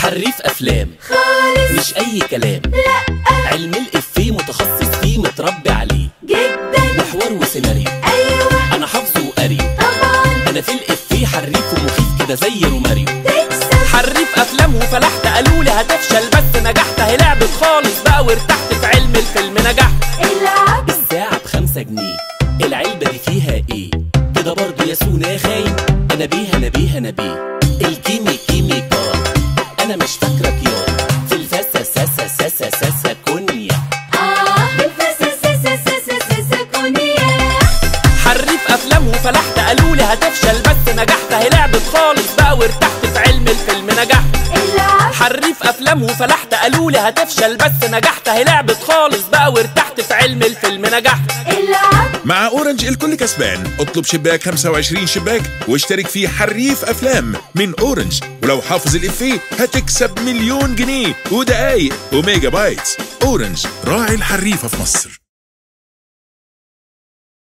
حريف افلام خالص مش اي كلام لا علم الافيه متخصص فيه متربي عليه جدا وحوار وسيناريو ايوه انا حافظه وقاري طبعا انا في الافيه حريف ومخيف كده زي روماريو تكسب حريف افلام وفلحت قالوا لي هتفشل بس نجحت اهي لعبت خالص بقى وارتحت في علم الفيلم نجحت العب الساعة بخمسة جنيه العلبة دي فيها ايه كده برضو يا سونا يا خاين انا بيه انا بيه انا بيه الكيمي كيمي كار انا مش فاكرك يا في الفاسة ساسا ساسا ساسا كونيا اه بالفساساساساساساسكونيا حريف افلام وفلحت قالوا لي هتفشل بس نجحت اهي لعبت خالص بقى وارتحت في علم الفيلم نجحت العب حريف افلام وفلحت قالوا لي هتفشل بس نجحت اهي لعبت خالص بقى وارتحت في علم الفيلم نجحت العب مع اورنج الكل كسبان اطلب شباك 25 شباك واشترك في حريف افلام من اورنج ولو حافظ الافيه هتكسب مليون جنيه ودقايق وميجا بايتس اورنج راعي الحريفه في مصر